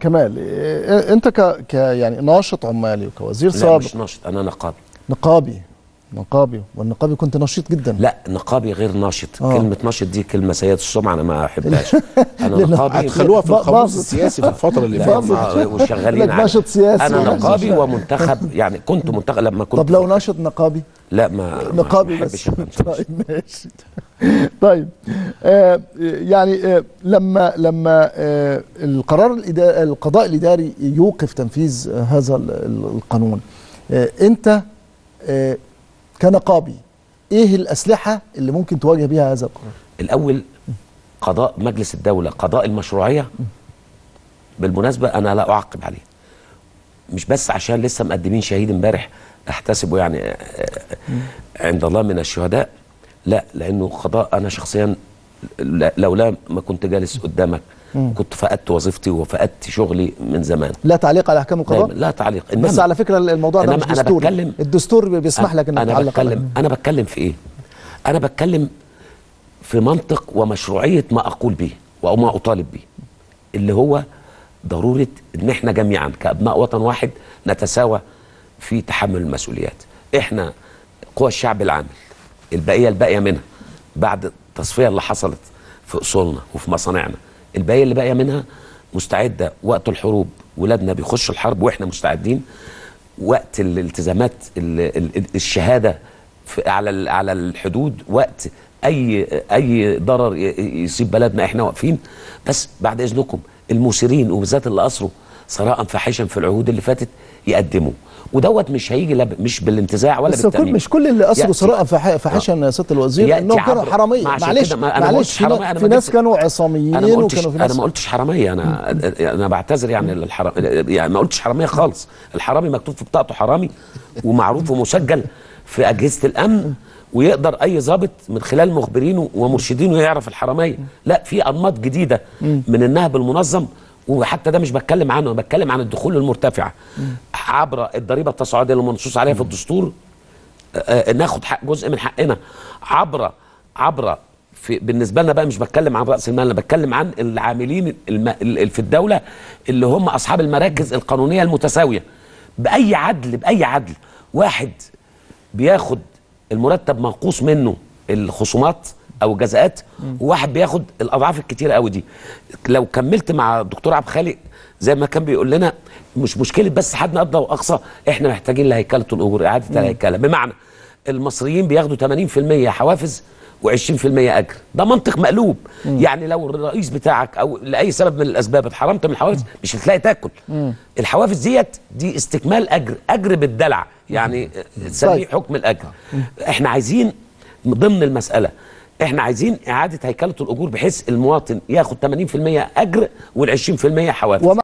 كمال إيه انت ك... ك يعني ناشط عمالي وكوزير لا سابق مش ناشط انا نقابي نقابي نقابي والنقابي كنت نشيط جدا لا نقابي غير ناشط آه. كلمه ناشط دي كلمه سيئه السمعه انا ما احبهاش انا لأن نقابي هتخلوها في ب- القاموس باظت. السياسي في الفتره اللي لا، فاتت ما- وشغالين لك على- ناشط سياسي. انا يعني. نقابي ومنتخب يعني كنت منتخب لما كنت طب لو ناشط نقابي لا ما ما- نقابي ما بس أحبش أبقى ناشط. طيب ماشي طيب آه يعني آه لما لما آه القرار الإدا- القضاء الاداري يوقف تنفيذ آه، هذا ال- ال- القانون آه انت آه كنقابي ايه الاسلحه اللي ممكن تواجه بيها هذا القرار الاول قضاء مجلس الدوله قضاء المشروعيه بالمناسبه انا لا اعقب عليه مش بس عشان لسه مقدمين شهيد امبارح احتسبه يعني آه، آه، عند الله من الشهداء لا لانه قضاء انا شخصيا لا- لولا ما كنت جالس قدامك كنت فقدت وظيفتي وفقدت شغلي من زمان لا تعليق على احكام القضاء دايما لا تعليق بس على فكره الموضوع ده إنما مش أنا دستوري بتكلم- الدستور بيسمح لك انك انا تعلق على- بتكلم انا بتكلم في ايه انا بتكلم في منطق ومشروعيه ما اقول به او ما اطالب به اللي هو ضروره ان احنا جميعا كابناء وطن واحد نتساوى في تحمل المسؤوليات احنا قوى الشعب العامل البقيه الباقيه منها بعد التصفيه اللي حصلت في اصولنا وفي مصانعنا البقيه اللي باقيه منها مستعده وقت الحروب ولادنا بيخشوا الحرب واحنا مستعدين وقت الالتزامات ال- ال- الشهاده في على ال- على الحدود وقت اي اي ضرر ي- يصيب بلدنا احنا واقفين بس بعد اذنكم المثيرين وبالذات اللي اثروا ثراء فاحشا في العهود اللي فاتت يقدموا ودوت مش هيجي لا ب- مش بالانتزاع ولا بس كل بالتأمين مش كل اللي اسروا يأتي- ثراء فح- فاحشا يا سياده الوزير يأتي انهم كانوا عبر- حراميه ما عشان معلش كده ما- أنا ما معلش قلتش في, حرامية، أنا في ما ناس جبت- كانوا عصاميين انا ما قلتش وكانوا في انا ناس ما قلتش حراميه انا انا بعتذر يعني للحرام يعني ما قلتش حراميه خالص الحرامي مكتوب في بطاقته حرامي ومعروف ومسجل في اجهزه الامن ويقدر اي ضابط من خلال مخبرينه ومرشدينه يعرف الحراميه لا في انماط جديده من النهب المنظم وحتى ده مش بتكلم عنه انا بتكلم عن الدخول المرتفعه عبر الضريبه التصاعديه اللي منصوص عليها في الدستور آه، ناخد حق جزء من حقنا عبر عبر في بالنسبه لنا بقى مش بتكلم عن راس المال انا بتكلم عن العاملين الم... ال- في الدوله اللي هم اصحاب المراكز القانونيه المتساويه باي عدل باي عدل واحد بياخد المرتب منقوص منه الخصومات او الجزاءات وواحد بياخد الاضعاف الكتيره قوي دي لو كملت مع الدكتور عبد الخالق زي ما كان بيقول لنا مش مشكله بس حد ادنى واقصى احنا محتاجين لهيكله الاجور اعاده الهيكله بمعنى المصريين بياخدوا 80% حوافز و20% اجر ده منطق مقلوب يعني لو الرئيس بتاعك او لاي سبب من الاسباب اتحرمت من الحوافز مش هتلاقي تاكل الحوافز ديت دي استكمال اجر اجر بالدلع يعني سميه طيب. حكم الاجر احنا عايزين ضمن المساله احنا عايزين اعاده هيكله الاجور بحيث المواطن ياخد 80% اجر وال20% حوافز ومع